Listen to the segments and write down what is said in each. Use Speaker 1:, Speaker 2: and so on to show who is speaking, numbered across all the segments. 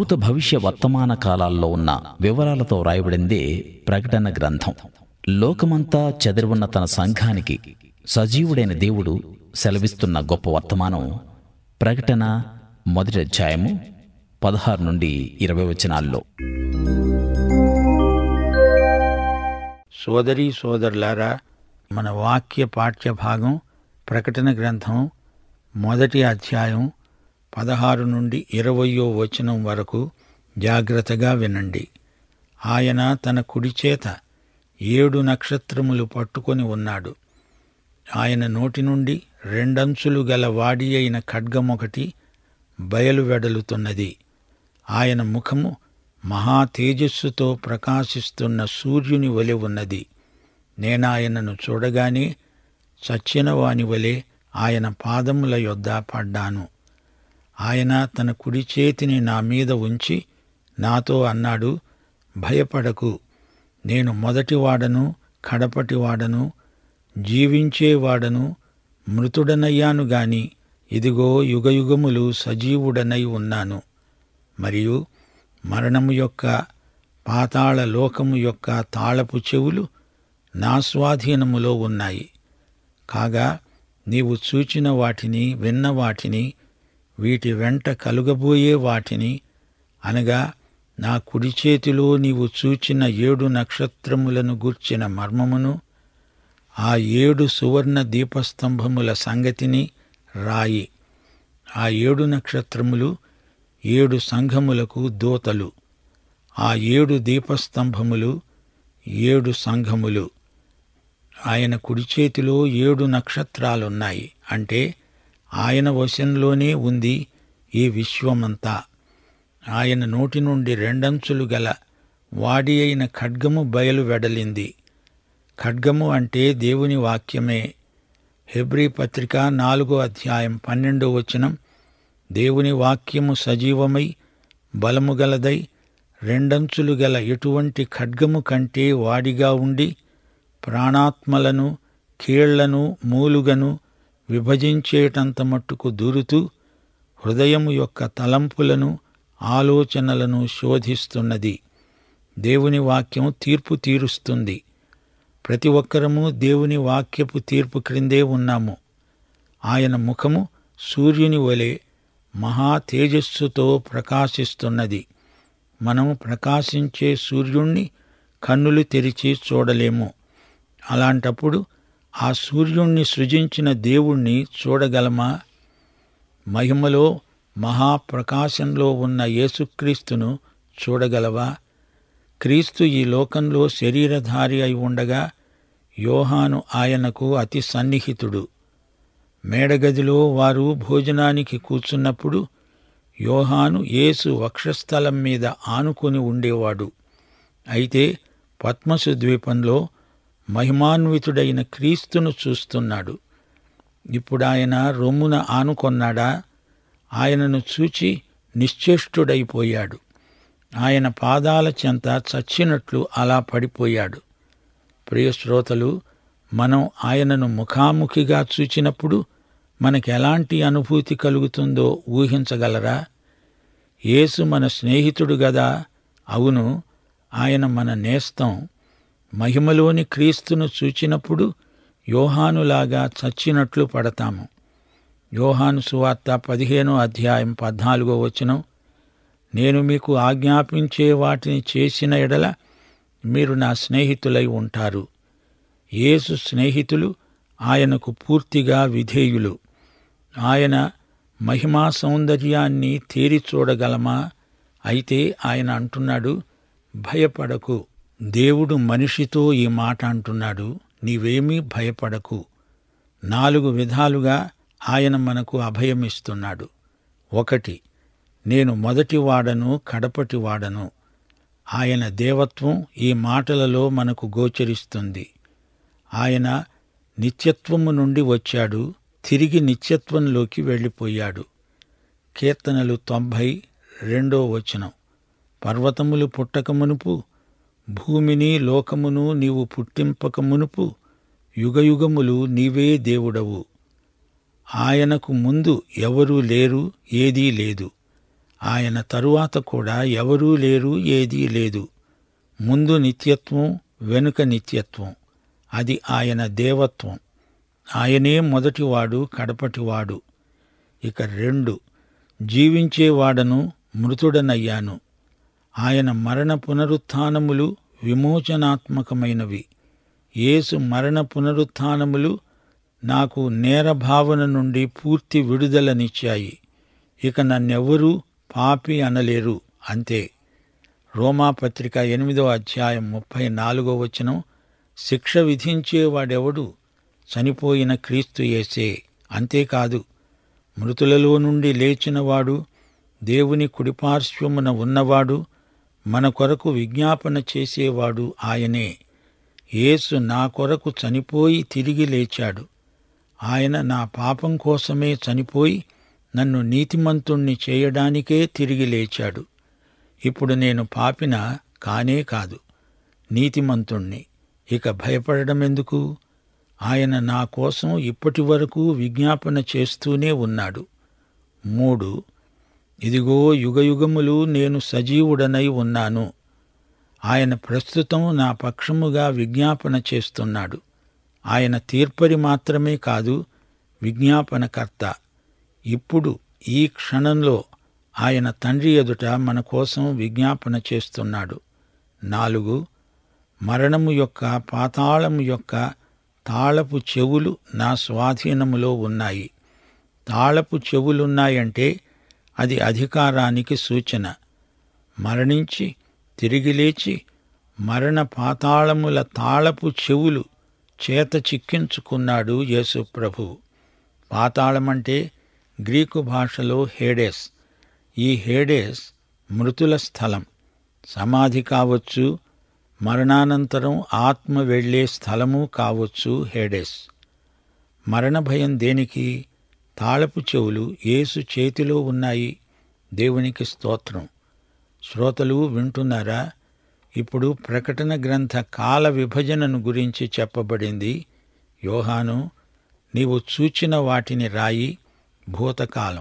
Speaker 1: భూత భవిష్య వర్తమాన కాలాల్లో ఉన్న వివరాలతో వ్రాయబడిందే ప్రకటన గ్రంథం లోకమంతా చెదిరి ఉన్న తన సంఘానికి సజీవుడైన దేవుడు సెలవిస్తున్న గొప్ప వర్తమానం ప్రకటన మొదటి అధ్యాయము పదహారు నుండి ఇరవై వచనాల్లో
Speaker 2: సోదరీ సోదరులారా మన వాక్య పాఠ్య భాగం ప్రకటన గ్రంథం మొదటి అధ్యాయం పదహారు నుండి ఇరవయో వచనం వరకు జాగ్రత్తగా వినండి ఆయన తన కుడి చేత ఏడు నక్షత్రములు పట్టుకొని ఉన్నాడు ఆయన నోటి నుండి రెండంచులు గల వాడి అయిన ఖడ్గమొకటి బయలు వెడలుతున్నది ఆయన ముఖము మహా తేజస్సుతో ప్రకాశిస్తున్న సూర్యుని వలె ఉన్నది నేనాయనను చూడగానే చచ్చిన వాని వలె ఆయన పాదముల యొద్ద పడ్డాను ఆయన తన కుడి చేతిని నా మీద ఉంచి నాతో అన్నాడు భయపడకు నేను మొదటివాడను కడపటివాడను జీవించేవాడను మృతుడనయ్యాను గాని ఇదిగో యుగయుగములు సజీవుడనై ఉన్నాను మరియు మరణము యొక్క పాతాళ లోకము యొక్క తాళపు చెవులు నా స్వాధీనములో ఉన్నాయి కాగా నీవు చూచిన వాటిని విన్న వాటిని వీటి వెంట కలుగబోయే వాటిని అనగా నా కుడి చేతిలో నీవు చూచిన ఏడు నక్షత్రములను గూర్చిన మర్మమును ఆ ఏడు సువర్ణ దీపస్తంభముల సంగతిని రాయి ఆ ఏడు నక్షత్రములు ఏడు సంఘములకు దూతలు ఆ ఏడు దీపస్తంభములు ఏడు సంఘములు ఆయన కుడి చేతిలో ఏడు నక్షత్రాలున్నాయి అంటే ఆయన వశంలోనే ఉంది ఈ విశ్వమంతా ఆయన నోటి నుండి రెండంచులు గల వాడి అయిన ఖడ్గము బయలు వెడలింది ఖడ్గము అంటే దేవుని వాక్యమే హెబ్రీ పత్రిక నాలుగో అధ్యాయం పన్నెండో వచనం దేవుని వాక్యము సజీవమై బలము గలదై రెండంచులు గల ఎటువంటి ఖడ్గము కంటే వాడిగా ఉండి ప్రాణాత్మలను కీళ్లను మూలుగను విభజించేటంత మట్టుకు దూరుతూ హృదయము యొక్క తలంపులను ఆలోచనలను శోధిస్తున్నది దేవుని వాక్యం తీర్పు తీరుస్తుంది ప్రతి ఒక్కరము దేవుని వాక్యపు తీర్పు క్రిందే ఉన్నాము ఆయన ముఖము సూర్యుని వలె మహా తేజస్సుతో ప్రకాశిస్తున్నది మనం ప్రకాశించే సూర్యుణ్ణి కన్నులు తెరిచి చూడలేము అలాంటప్పుడు ఆ సూర్యుణ్ణి సృజించిన దేవుణ్ణి చూడగలమా మహిమలో మహాప్రకాశంలో ఉన్న యేసుక్రీస్తును చూడగలవా క్రీస్తు ఈ లోకంలో శరీరధారి అయి ఉండగా యోహాను ఆయనకు అతి సన్నిహితుడు మేడగదిలో వారు భోజనానికి కూర్చున్నప్పుడు యోహాను యేసు వక్షస్థలం మీద ఆనుకొని ఉండేవాడు అయితే పద్మసు ద్వీపంలో మహిమాన్వితుడైన క్రీస్తును చూస్తున్నాడు ఇప్పుడాయన రొమ్మున ఆనుకొన్నాడా ఆయనను చూచి నిశ్చేష్టుడైపోయాడు ఆయన పాదాల చెంత చచ్చినట్లు అలా పడిపోయాడు ప్రియశ్రోతలు మనం ఆయనను ముఖాముఖిగా చూచినప్పుడు మనకెలాంటి అనుభూతి కలుగుతుందో ఊహించగలరా యేసు మన స్నేహితుడు గదా అవును ఆయన మన నేస్తం మహిమలోని క్రీస్తును చూచినప్పుడు యోహానులాగా చచ్చినట్లు పడతాము యోహాను సువార్త పదిహేనో అధ్యాయం పద్నాలుగో వచనం నేను మీకు ఆజ్ఞాపించే వాటిని చేసిన ఎడల మీరు నా స్నేహితులై ఉంటారు యేసు స్నేహితులు ఆయనకు పూర్తిగా విధేయులు ఆయన మహిమా సౌందర్యాన్ని తేరి చూడగలమా అయితే ఆయన అంటున్నాడు భయపడకు దేవుడు మనిషితో ఈ మాట అంటున్నాడు నీవేమీ భయపడకు నాలుగు విధాలుగా ఆయన మనకు అభయమిస్తున్నాడు ఒకటి నేను మొదటి వాడను కడపటి వాడను ఆయన దేవత్వం ఈ మాటలలో మనకు గోచరిస్తుంది ఆయన నిత్యత్వము నుండి వచ్చాడు తిరిగి నిత్యత్వంలోకి వెళ్ళిపోయాడు కీర్తనలు తొంభై రెండో వచనం పర్వతములు పుట్టక మునుపు భూమిని లోకమును నీవు పుట్టింపక మునుపు యుగయుగములు నీవే దేవుడవు ఆయనకు ముందు ఎవరూ లేరు ఏదీ లేదు ఆయన తరువాత కూడా ఎవరూ లేరు ఏదీ లేదు ముందు నిత్యత్వం వెనుక నిత్యత్వం అది ఆయన దేవత్వం ఆయనే మొదటివాడు కడపటివాడు ఇక రెండు జీవించేవాడను మృతుడనయ్యాను ఆయన మరణ పునరుత్థానములు విమోచనాత్మకమైనవి యేసు మరణ పునరుత్థానములు నాకు నేర భావన నుండి పూర్తి విడుదలనిచ్చాయి ఇక నన్నెవ్వరూ పాపి అనలేరు అంతే రోమాపత్రిక ఎనిమిదో అధ్యాయం ముప్పై నాలుగో వచనం శిక్ష విధించేవాడెవడు చనిపోయిన క్రీస్తు యేసే అంతేకాదు మృతులలో నుండి లేచినవాడు దేవుని కుడిపార్శ్వమున ఉన్నవాడు మన కొరకు విజ్ఞాపన చేసేవాడు ఆయనే యేసు నా కొరకు చనిపోయి తిరిగి లేచాడు ఆయన నా పాపం కోసమే చనిపోయి నన్ను నీతిమంతుణ్ణి చేయడానికే తిరిగి లేచాడు ఇప్పుడు నేను పాపిన కానే కాదు నీతిమంతుణ్ణి ఇక భయపడడం ఎందుకు ఆయన నా కోసం ఇప్పటి వరకు విజ్ఞాపన చేస్తూనే ఉన్నాడు మూడు ఇదిగో యుగయుగములు నేను సజీవుడనై ఉన్నాను ఆయన ప్రస్తుతం నా పక్షముగా విజ్ఞాపన చేస్తున్నాడు ఆయన తీర్పరి మాత్రమే కాదు విజ్ఞాపనకర్త ఇప్పుడు ఈ క్షణంలో ఆయన తండ్రి ఎదుట మన కోసం విజ్ఞాపన చేస్తున్నాడు నాలుగు మరణము యొక్క పాతాళము యొక్క తాళపు చెవులు నా స్వాధీనములో ఉన్నాయి తాళపు చెవులున్నాయంటే అది అధికారానికి సూచన మరణించి తిరిగి లేచి మరణ పాతాళముల తాళపు చెవులు చేత చిక్కించుకున్నాడు యేసు ప్రభు పాతాళమంటే గ్రీకు భాషలో హేడేస్ ఈ హేడేస్ మృతుల స్థలం సమాధి కావచ్చు మరణానంతరం ఆత్మ వెళ్లే స్థలము కావచ్చు హేడేస్ మరణ భయం దేనికి తాళపు చెవులు యేసు చేతిలో ఉన్నాయి దేవునికి స్తోత్రం శ్రోతలు వింటున్నారా ఇప్పుడు ప్రకటన గ్రంథ కాల విభజనను గురించి చెప్పబడింది యోహాను నీవు చూచిన వాటిని రాయి భూతకాలం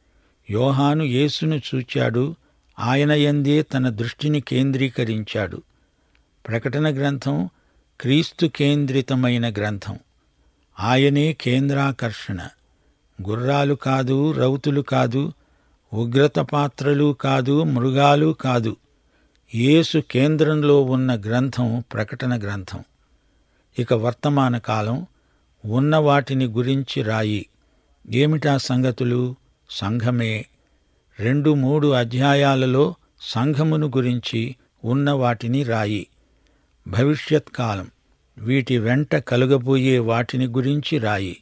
Speaker 2: యోహాను యేసును చూచాడు ఆయన యందే తన దృష్టిని కేంద్రీకరించాడు ప్రకటన గ్రంథం క్రీస్తు కేంద్రితమైన గ్రంథం ఆయనే కేంద్రాకర్షణ గుర్రాలు కాదు రౌతులు కాదు ఉగ్రత పాత్రలు కాదు మృగాలు కాదు యేసు కేంద్రంలో ఉన్న గ్రంథం ప్రకటన గ్రంథం ఇక వర్తమాన కాలం ఉన్న వాటిని గురించి రాయి ఏమిటా సంగతులు సంఘమే రెండు మూడు అధ్యాయాలలో సంఘమును గురించి ఉన్న వాటిని రాయి భవిష్యత్ కాలం వీటి వెంట కలుగబోయే వాటిని గురించి రాయి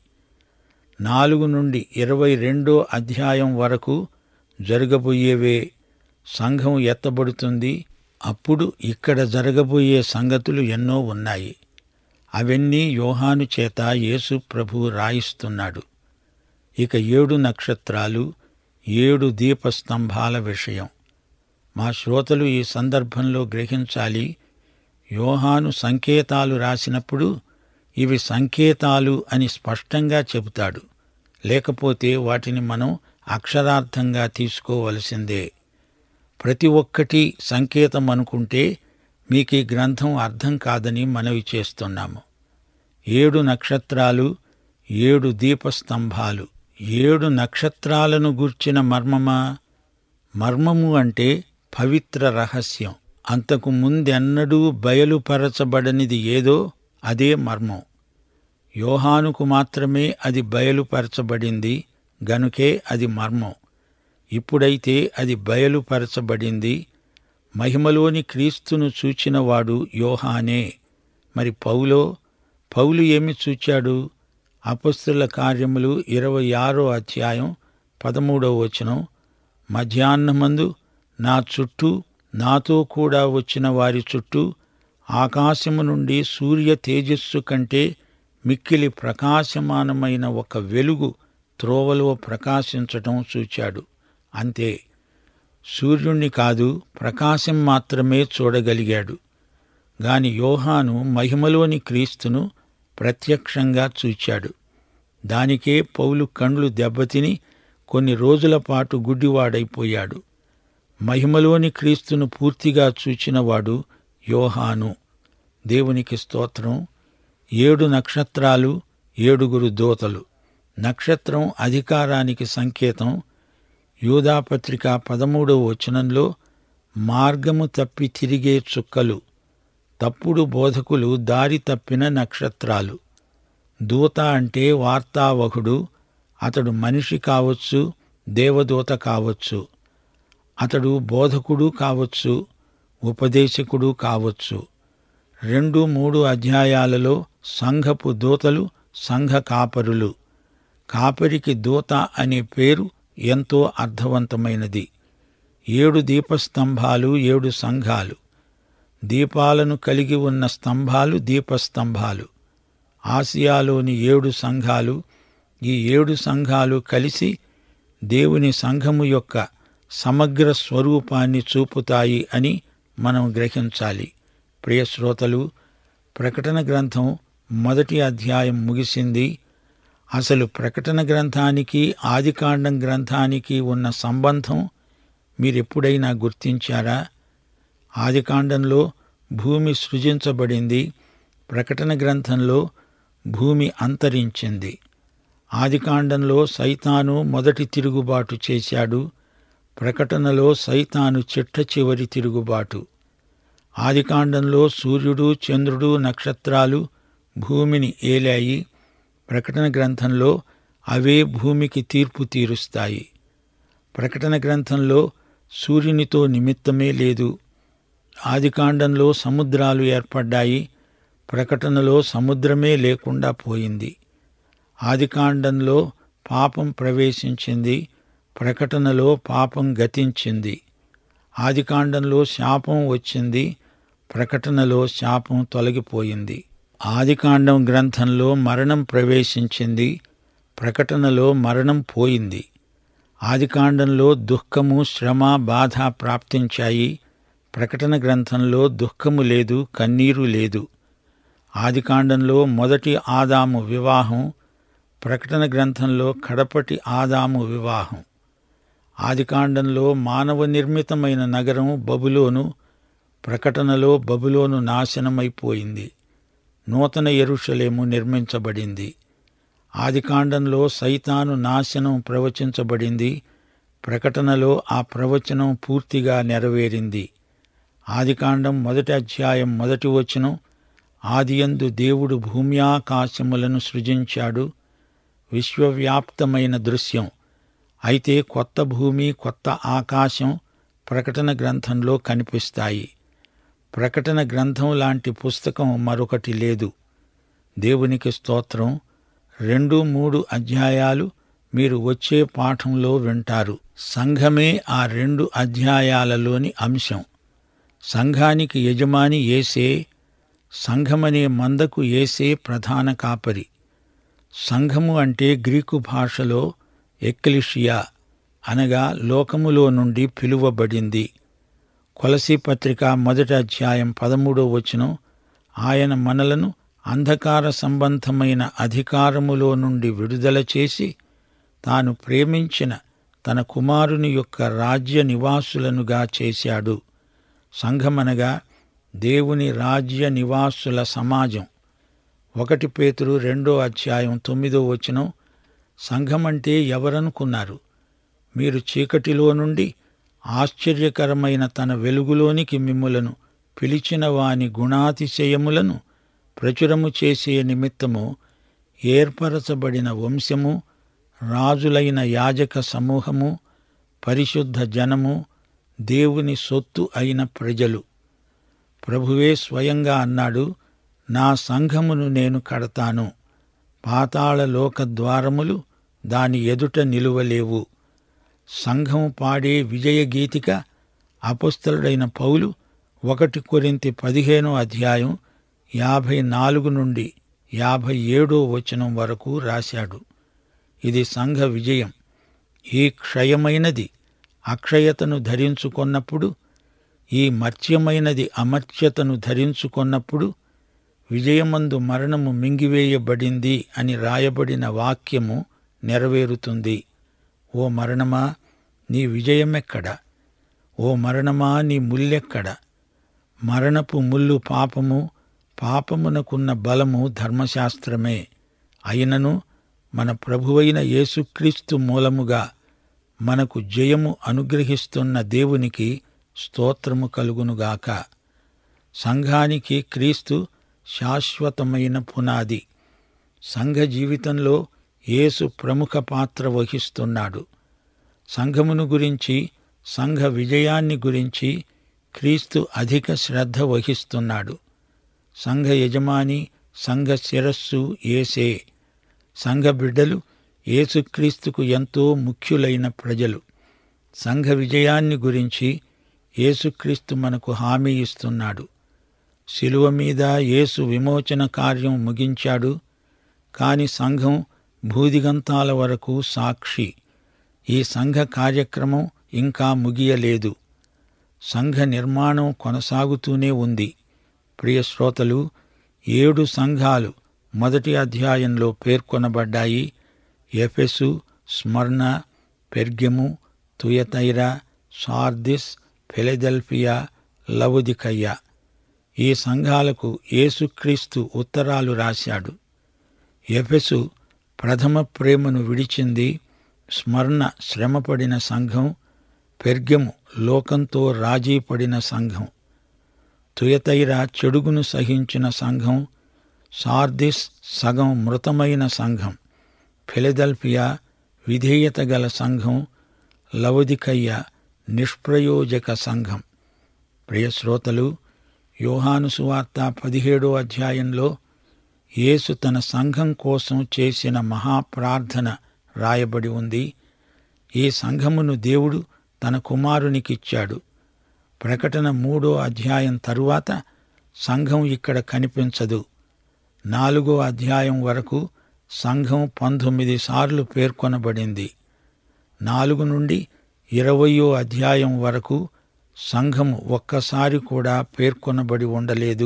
Speaker 2: నాలుగు నుండి ఇరవై రెండో అధ్యాయం వరకు జరగబోయేవే సంఘం ఎత్తబడుతుంది అప్పుడు ఇక్కడ జరగబోయే సంగతులు ఎన్నో ఉన్నాయి అవన్నీ యోహాను చేత యేసు ప్రభు రాయిస్తున్నాడు ఇక ఏడు నక్షత్రాలు ఏడు దీపస్తంభాల విషయం మా శ్రోతలు ఈ సందర్భంలో గ్రహించాలి యోహాను సంకేతాలు రాసినప్పుడు ఇవి సంకేతాలు అని స్పష్టంగా చెబుతాడు లేకపోతే వాటిని మనం అక్షరార్థంగా తీసుకోవలసిందే ప్రతి ఒక్కటి సంకేతం అనుకుంటే మీకు ఈ గ్రంథం అర్థం కాదని మనవి చేస్తున్నాము ఏడు నక్షత్రాలు ఏడు దీపస్తంభాలు ఏడు నక్షత్రాలను గూర్చిన మర్మమా మర్మము అంటే పవిత్ర రహస్యం అంతకు ముందెన్నడూ బయలుపరచబడనిది ఏదో అదే మర్మం యోహానుకు మాత్రమే అది బయలుపరచబడింది గనుకే అది మర్మం ఇప్పుడైతే అది బయలుపరచబడింది మహిమలోని క్రీస్తును చూచినవాడు యోహానే మరి పౌలో పౌలు ఏమి చూచాడు అపస్తుల కార్యములు ఇరవై ఆరో అధ్యాయం పదమూడవ వచనం మధ్యాహ్నమందు నా చుట్టూ నాతో కూడా వచ్చిన వారి చుట్టూ ఆకాశము నుండి సూర్య తేజస్సు కంటే మిక్కిలి ప్రకాశమానమైన ఒక వెలుగు త్రోవలో ప్రకాశించటం చూచాడు అంతే సూర్యుణ్ణి కాదు ప్రకాశం మాత్రమే చూడగలిగాడు గాని యోహాను మహిమలోని క్రీస్తును ప్రత్యక్షంగా చూచాడు దానికే పౌలు కండ్లు దెబ్బతిని కొన్ని రోజుల పాటు గుడ్డివాడైపోయాడు మహిమలోని క్రీస్తును పూర్తిగా చూచినవాడు యోహాను దేవునికి స్తోత్రం ఏడు నక్షత్రాలు ఏడుగురు దూతలు నక్షత్రం అధికారానికి సంకేతం యూదాపత్రిక పదమూడవ వచనంలో మార్గము తప్పి తిరిగే చుక్కలు తప్పుడు బోధకులు దారి తప్పిన నక్షత్రాలు దూత అంటే వార్తావహుడు అతడు మనిషి కావచ్చు దేవదూత కావచ్చు అతడు బోధకుడు కావచ్చు ఉపదేశకుడు కావచ్చు రెండు మూడు అధ్యాయాలలో సంఘపు దూతలు సంఘ కాపరులు కాపరికి దూత అనే పేరు ఎంతో అర్థవంతమైనది ఏడు దీపస్తంభాలు ఏడు సంఘాలు దీపాలను కలిగి ఉన్న స్తంభాలు దీపస్తంభాలు ఆసియాలోని ఏడు సంఘాలు ఈ ఏడు సంఘాలు కలిసి దేవుని సంఘము యొక్క సమగ్ర స్వరూపాన్ని చూపుతాయి అని మనం గ్రహించాలి ప్రియ శ్రోతలు ప్రకటన గ్రంథం మొదటి అధ్యాయం ముగిసింది అసలు ప్రకటన గ్రంథానికి ఆదికాండం గ్రంథానికి ఉన్న సంబంధం మీరెప్పుడైనా గుర్తించారా ఆదికాండంలో భూమి సృజించబడింది ప్రకటన గ్రంథంలో భూమి అంతరించింది ఆదికాండంలో సైతాను మొదటి తిరుగుబాటు చేశాడు ప్రకటనలో సైతాను చిట్ట చివరి తిరుగుబాటు ఆదికాండంలో సూర్యుడు చంద్రుడు నక్షత్రాలు భూమిని ఏలాయి ప్రకటన గ్రంథంలో అవే భూమికి తీర్పు తీరుస్తాయి ప్రకటన గ్రంథంలో సూర్యునితో నిమిత్తమే లేదు ఆదికాండంలో సముద్రాలు ఏర్పడ్డాయి ప్రకటనలో సముద్రమే లేకుండా పోయింది ఆదికాండంలో పాపం ప్రవేశించింది ప్రకటనలో పాపం గతించింది ఆదికాండంలో శాపం వచ్చింది ప్రకటనలో శాపం తొలగిపోయింది ఆదికాండం గ్రంథంలో మరణం ప్రవేశించింది ప్రకటనలో మరణం పోయింది ఆదికాండంలో దుఃఖము శ్రమ బాధ ప్రాప్తించాయి ప్రకటన గ్రంథంలో దుఃఖము లేదు కన్నీరు లేదు ఆదికాండంలో మొదటి ఆదాము వివాహం ప్రకటన గ్రంథంలో కడపటి ఆదాము వివాహం ఆదికాండంలో మానవ నిర్మితమైన నగరం బబులోను ప్రకటనలో బబులోను నాశనమైపోయింది నూతన ఎరుషలేము నిర్మించబడింది ఆదికాండంలో సైతాను నాశనం ప్రవచించబడింది ప్రకటనలో ఆ ప్రవచనం పూర్తిగా నెరవేరింది ఆదికాండం మొదటి అధ్యాయం మొదటి వచనం ఆదియందు దేవుడు భూమ్యాకాశములను సృజించాడు విశ్వవ్యాప్తమైన దృశ్యం అయితే కొత్త భూమి కొత్త ఆకాశం ప్రకటన గ్రంథంలో కనిపిస్తాయి ప్రకటన గ్రంథం లాంటి పుస్తకం మరొకటి లేదు దేవునికి స్తోత్రం రెండు మూడు అధ్యాయాలు మీరు వచ్చే పాఠంలో వింటారు సంఘమే ఆ రెండు అధ్యాయాలలోని అంశం సంఘానికి యజమాని ఏసే సంఘమనే మందకు ఏసే ప్రధాన కాపరి సంఘము అంటే గ్రీకు భాషలో ఎక్లిషియా అనగా లోకములో నుండి పిలువబడింది కొలసి పత్రిక మొదటి అధ్యాయం పదమూడో వచనం ఆయన మనలను అంధకార సంబంధమైన అధికారములో నుండి విడుదల చేసి తాను ప్రేమించిన తన కుమారుని యొక్క రాజ్య నివాసులనుగా చేశాడు సంఘమనగా దేవుని రాజ్య నివాసుల సమాజం ఒకటి పేతురు రెండో అధ్యాయం తొమ్మిదో వచనం సంఘమంటే ఎవరనుకున్నారు మీరు చీకటిలో నుండి ఆశ్చర్యకరమైన తన వెలుగులోనికి మిమ్ములను పిలిచిన వాని గుణాతిశయములను ప్రచురము చేసే నిమిత్తము ఏర్పరచబడిన వంశము రాజులైన యాజక సమూహము పరిశుద్ధ జనము దేవుని సొత్తు అయిన ప్రజలు ప్రభువే స్వయంగా అన్నాడు నా సంఘమును నేను కడతాను పాతాళ లోక ద్వారములు దాని ఎదుట నిలువలేవు సంఘం పాడే విజయ గీతిక అపుస్తలుడైన పౌలు ఒకటి కొరింతి పదిహేనో అధ్యాయం యాభై నాలుగు నుండి యాభై ఏడో వచనం వరకు రాశాడు ఇది సంఘ విజయం ఈ క్షయమైనది అక్షయతను ధరించుకొన్నప్పుడు ఈ మర్త్యమైనది అమర్త్యతను ధరించుకొన్నప్పుడు విజయమందు మరణము మింగివేయబడింది అని రాయబడిన వాక్యము నెరవేరుతుంది ఓ మరణమా నీ విజయమెక్కడ ఓ మరణమా నీ ముల్లెక్కడ మరణపు ముల్లు పాపము పాపమునకున్న బలము ధర్మశాస్త్రమే అయినను మన ప్రభువైన యేసుక్రీస్తు మూలముగా మనకు జయము అనుగ్రహిస్తున్న దేవునికి స్తోత్రము కలుగునుగాక సంఘానికి క్రీస్తు శాశ్వతమైన పునాది సంఘ జీవితంలో యేసు ప్రముఖ పాత్ర వహిస్తున్నాడు సంఘమును గురించి సంఘ విజయాన్ని గురించి క్రీస్తు అధిక శ్రద్ధ వహిస్తున్నాడు సంఘ యజమాని సంఘ శిరస్సు ఏసే సంఘ బిడ్డలు యేసుక్రీస్తుకు ఎంతో ముఖ్యులైన ప్రజలు సంఘ విజయాన్ని గురించి యేసుక్రీస్తు మనకు హామీ ఇస్తున్నాడు శిలువ మీద యేసు విమోచన కార్యం ముగించాడు కాని సంఘం భూదిగంతాల వరకు సాక్షి ఈ సంఘ కార్యక్రమం ఇంకా ముగియలేదు సంఘ నిర్మాణం కొనసాగుతూనే ఉంది ప్రియ శ్రోతలు ఏడు సంఘాలు మొదటి అధ్యాయంలో పేర్కొనబడ్డాయి ఎఫెసు స్మర్ణ పెర్గెము తుయతైరా సార్దిస్ ఫిలదెల్ఫియా లవుదికయ్య ఈ సంఘాలకు యేసుక్రీస్తు ఉత్తరాలు రాశాడు ఎఫెసు ప్రథమ ప్రేమను విడిచింది స్మరణ శ్రమపడిన సంఘం పెర్గెము లోకంతో రాజీ పడిన సంఘం తుయతైర చెడుగును సహించిన సంఘం సార్దిస్ సగం మృతమైన సంఘం ఫిలదెల్ఫియా విధేయత గల సంఘం లవదికయ్య నిష్ప్రయోజక సంఘం ప్రియ శ్రోతలు యోహాను సువార్త పదిహేడో అధ్యాయంలో యేసు తన సంఘం కోసం చేసిన మహాప్రార్థన రాయబడి ఉంది ఈ సంఘమును దేవుడు తన కుమారునికిచ్చాడు ప్రకటన మూడో అధ్యాయం తరువాత సంఘం ఇక్కడ కనిపించదు నాలుగో అధ్యాయం వరకు సంఘం పంతొమ్మిది సార్లు పేర్కొనబడింది నాలుగు నుండి ఇరవయో అధ్యాయం వరకు సంఘము ఒక్కసారి కూడా పేర్కొనబడి ఉండలేదు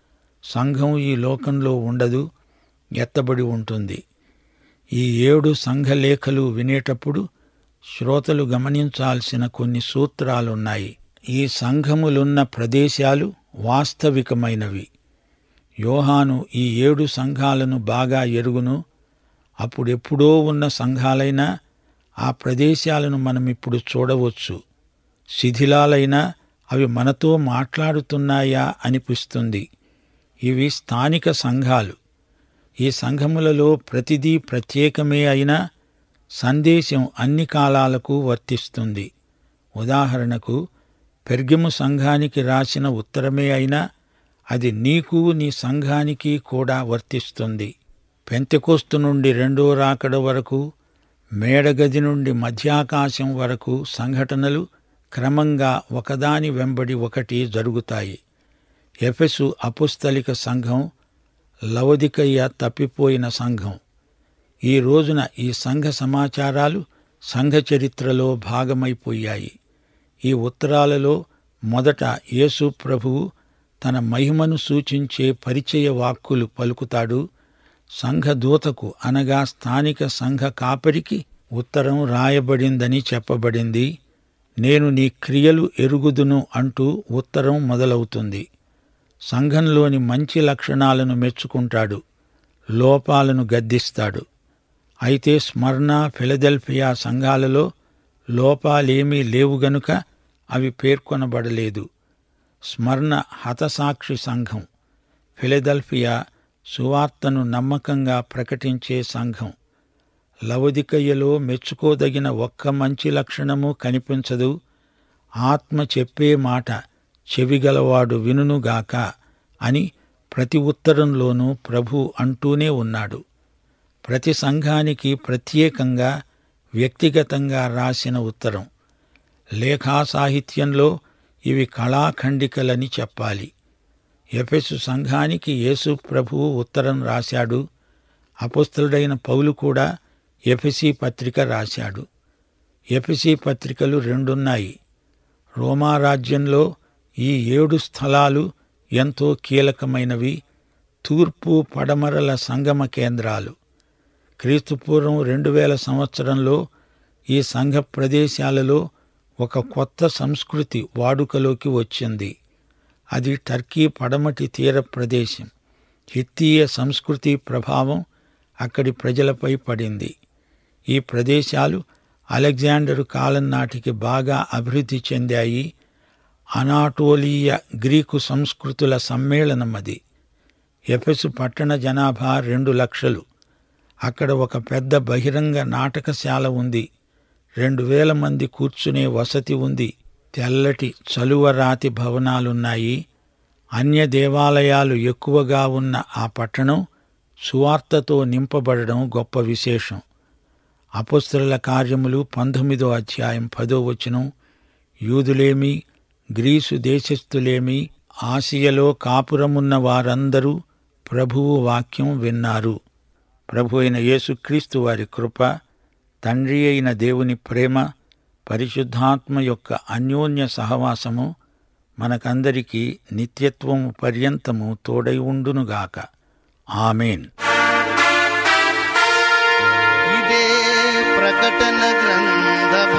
Speaker 2: సంఘం ఈ లోకంలో ఉండదు ఎత్తబడి ఉంటుంది ఈ ఏడు సంఘలేఖలు వినేటప్పుడు శ్రోతలు గమనించాల్సిన కొన్ని సూత్రాలున్నాయి ఈ సంఘములున్న ప్రదేశాలు వాస్తవికమైనవి యోహాను ఈ ఏడు సంఘాలను బాగా ఎరుగును అప్పుడెప్పుడో ఉన్న సంఘాలైనా ఆ ప్రదేశాలను మనం ఇప్పుడు చూడవచ్చు శిథిలాలైనా అవి మనతో మాట్లాడుతున్నాయా అనిపిస్తుంది ఇవి స్థానిక సంఘాలు ఈ సంఘములలో ప్రతిదీ ప్రత్యేకమే అయినా సందేశం అన్ని కాలాలకు వర్తిస్తుంది ఉదాహరణకు పెర్గెము సంఘానికి రాసిన ఉత్తరమే అయినా అది నీకు నీ సంఘానికి కూడా వర్తిస్తుంది పెంతెకోస్తు నుండి రెండో రాకడ వరకు మేడగది నుండి మధ్యాకాశం వరకు సంఘటనలు క్రమంగా ఒకదాని వెంబడి ఒకటి జరుగుతాయి ఎఫెసు అపుస్తలిక సంఘం లవదికయ్య తప్పిపోయిన సంఘం ఈ రోజున ఈ సంఘ సమాచారాలు సంఘ చరిత్రలో భాగమైపోయాయి ఈ ఉత్తరాలలో మొదట యేసు ప్రభువు తన మహిమను సూచించే పరిచయ వాక్కులు పలుకుతాడు సంఘ దూతకు అనగా స్థానిక సంఘ కాపరికి ఉత్తరం రాయబడిందని చెప్పబడింది నేను నీ క్రియలు ఎరుగుదును అంటూ ఉత్తరం మొదలవుతుంది సంఘంలోని మంచి లక్షణాలను మెచ్చుకుంటాడు లోపాలను గద్దిస్తాడు అయితే స్మరణ ఫిలదెల్ఫియా సంఘాలలో లోపాలేమీ లేవు గనుక అవి పేర్కొనబడలేదు స్మరణ హతసాక్షి సంఘం ఫిలదెల్ఫియా సువార్తను నమ్మకంగా ప్రకటించే సంఘం లవదికయ్యలో మెచ్చుకోదగిన ఒక్క మంచి లక్షణము కనిపించదు ఆత్మ చెప్పే మాట చెవిగలవాడు వినునుగాక అని ప్రతి ఉత్తరంలోనూ ప్రభు అంటూనే ఉన్నాడు ప్రతి సంఘానికి ప్రత్యేకంగా వ్యక్తిగతంగా రాసిన ఉత్తరం లేఖా సాహిత్యంలో ఇవి కళాఖండికలని చెప్పాలి ఎఫెసు సంఘానికి యేసు ప్రభువు ఉత్తరం రాశాడు అపుస్తుడైన పౌలు కూడా ఎఫెసీ పత్రిక రాశాడు ఎఫెసీ పత్రికలు రెండున్నాయి రోమా రాజ్యంలో ఈ ఏడు స్థలాలు ఎంతో కీలకమైనవి తూర్పు పడమరల సంగమ కేంద్రాలు క్రీస్తుపూర్వం రెండు వేల సంవత్సరంలో ఈ సంఘ ప్రదేశాలలో ఒక కొత్త సంస్కృతి వాడుకలోకి వచ్చింది అది టర్కీ పడమటి తీర ప్రదేశం హిత్తీయ సంస్కృతి ప్రభావం అక్కడి ప్రజలపై పడింది ఈ ప్రదేశాలు అలెగ్జాండరు కాలం నాటికి బాగా అభివృద్ధి చెందాయి అనాటోలీయ గ్రీకు సంస్కృతుల సమ్మేళనం అది ఎఫెసు పట్టణ జనాభా రెండు లక్షలు అక్కడ ఒక పెద్ద బహిరంగ నాటకశాల ఉంది రెండు వేల మంది కూర్చునే వసతి ఉంది తెల్లటి చలువ రాతి భవనాలున్నాయి అన్య దేవాలయాలు ఎక్కువగా ఉన్న ఆ పట్టణం సువార్తతో నింపబడడం గొప్ప విశేషం అపస్తుల కార్యములు పంతొమ్మిదో అధ్యాయం పదో వచనం యూదులేమి గ్రీసు దేశస్థులేమి ఆసియలో కాపురమున్న వారందరూ ప్రభువు వాక్యం విన్నారు ప్రభు అయిన యేసుక్రీస్తు వారి కృప తండ్రి అయిన దేవుని ప్రేమ పరిశుద్ధాత్మ యొక్క అన్యోన్య సహవాసము మనకందరికీ నిత్యత్వము పర్యంతము తోడై ఉండునుగాక ఆమెన్
Speaker 3: ఇదే ప్రకటన గ్రంథ